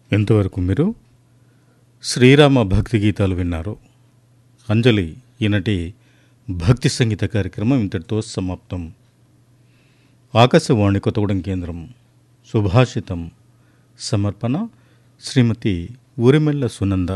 ఇంతవరకు మీరు శ్రీరామ భక్తి గీతాలు విన్నారు అంజలి ఈనటి భక్తి సంగీత కార్యక్రమం ఇంతటితో సమాప్తం ఆకాశవాణి కొత్తగూడెం కేంద్రం సుభాషితం సమర్పణ శ్రీమతి ఊరిమెల్ల సునంద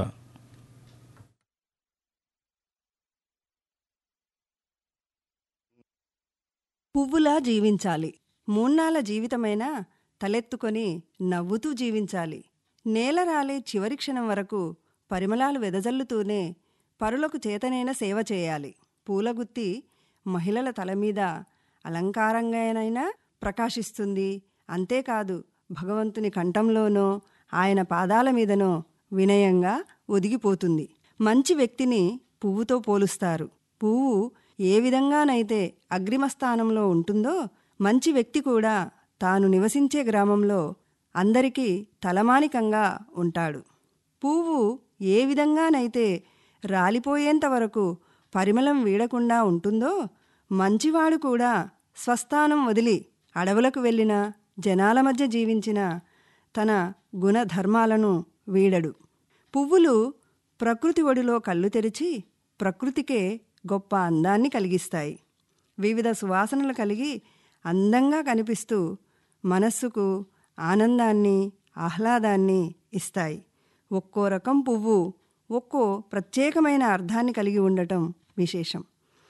పువ్వులా జీవించాలి మూన్నాళ్ళ జీవితమైనా తలెత్తుకొని నవ్వుతూ జీవించాలి నేల రాలే చివరి క్షణం వరకు పరిమళాలు వెదజల్లుతూనే పరులకు చేతనైన సేవ చేయాలి పూలగుత్తి మహిళల తల మీద అలంకారంగానైనా ప్రకాశిస్తుంది అంతేకాదు భగవంతుని కంఠంలోనో ఆయన పాదాల మీదనో వినయంగా ఒదిగిపోతుంది మంచి వ్యక్తిని పువ్వుతో పోలుస్తారు పువ్వు ఏ విధంగానైతే అగ్రిమ స్థానంలో ఉంటుందో మంచి వ్యక్తి కూడా తాను నివసించే గ్రామంలో అందరికీ తలమానికంగా ఉంటాడు పువ్వు ఏ విధంగానైతే రాలిపోయేంత వరకు పరిమళం వీడకుండా ఉంటుందో మంచివాడు కూడా స్వస్థానం వదిలి అడవులకు వెళ్ళిన జనాల మధ్య జీవించిన తన గుణధర్మాలను వీడడు పువ్వులు ప్రకృతి ఒడిలో కళ్ళు తెరిచి ప్రకృతికే గొప్ప అందాన్ని కలిగిస్తాయి వివిధ సువాసనలు కలిగి అందంగా కనిపిస్తూ మనస్సుకు ఆనందాన్ని ఆహ్లాదాన్ని ఇస్తాయి ఒక్కో రకం పువ్వు ఒక్కో ప్రత్యేకమైన అర్థాన్ని కలిగి ఉండటం విశేషం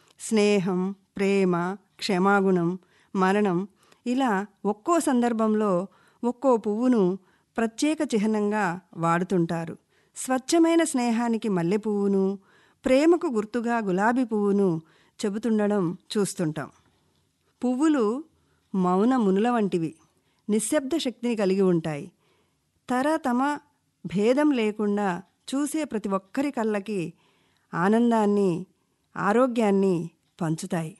స్నేహం ప్రేమ క్షమాగుణం మరణం ఇలా ఒక్కో సందర్భంలో ఒక్కో పువ్వును ప్రత్యేక చిహ్నంగా వాడుతుంటారు స్వచ్ఛమైన స్నేహానికి మల్లె పువ్వును ప్రేమకు గుర్తుగా గులాబీ పువ్వును చెబుతుండడం చూస్తుంటాం పువ్వులు మౌన మునుల వంటివి నిశ్శబ్ద శక్తిని కలిగి ఉంటాయి తర తమ భేదం లేకుండా చూసే ప్రతి ఒక్కరి కళ్ళకి ఆనందాన్ని ఆరోగ్యాన్ని పంచుతాయి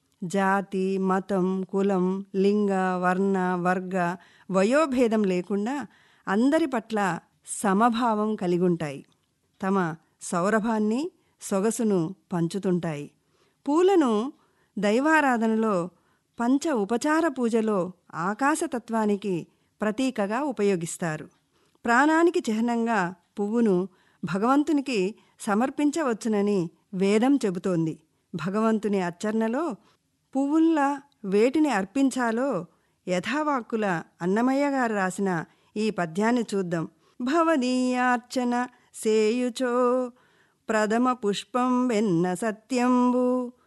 జాతి మతం కులం లింగ వర్ణ వర్గ వయోభేదం లేకుండా అందరి పట్ల సమభావం కలిగి ఉంటాయి తమ సౌరభాన్ని సొగసును పంచుతుంటాయి పూలను దైవారాధనలో పంచ ఉపచార పూజలో ఆకాశతత్వానికి ప్రతీకగా ఉపయోగిస్తారు ప్రాణానికి చిహ్నంగా పువ్వును భగవంతునికి సమర్పించవచ్చునని వేదం చెబుతోంది భగవంతుని అర్చనలో పువ్వుల్లా వేటిని అర్పించాలో యథావాక్కుల అన్నమయ్య గారు రాసిన ఈ పద్యాన్ని చూద్దాం భవదీయార్చన సేయుచో ప్రథమ పుష్పం వెన్న సత్యంబు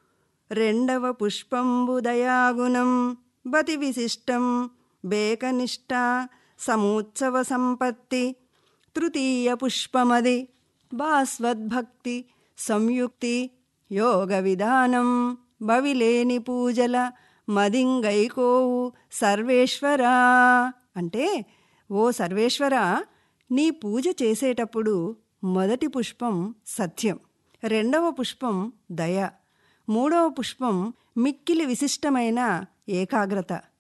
రెండవ పుష్పంబు దయాగుణం బతి విశిష్టం బేకనిష్ట సమూత్సవ సంపత్తి తృతీయ పుష్పమది భాస్వద్భక్తి సంయుక్తి యోగ విధానం బవిలేని పూజల మదింగైకోవు సర్వేశ్వరా అంటే ఓ సర్వేశ్వర నీ పూజ చేసేటప్పుడు మొదటి పుష్పం సత్యం రెండవ పుష్పం దయ మూడవ పుష్పం మిక్కిలి విశిష్టమైన ఏకాగ్రత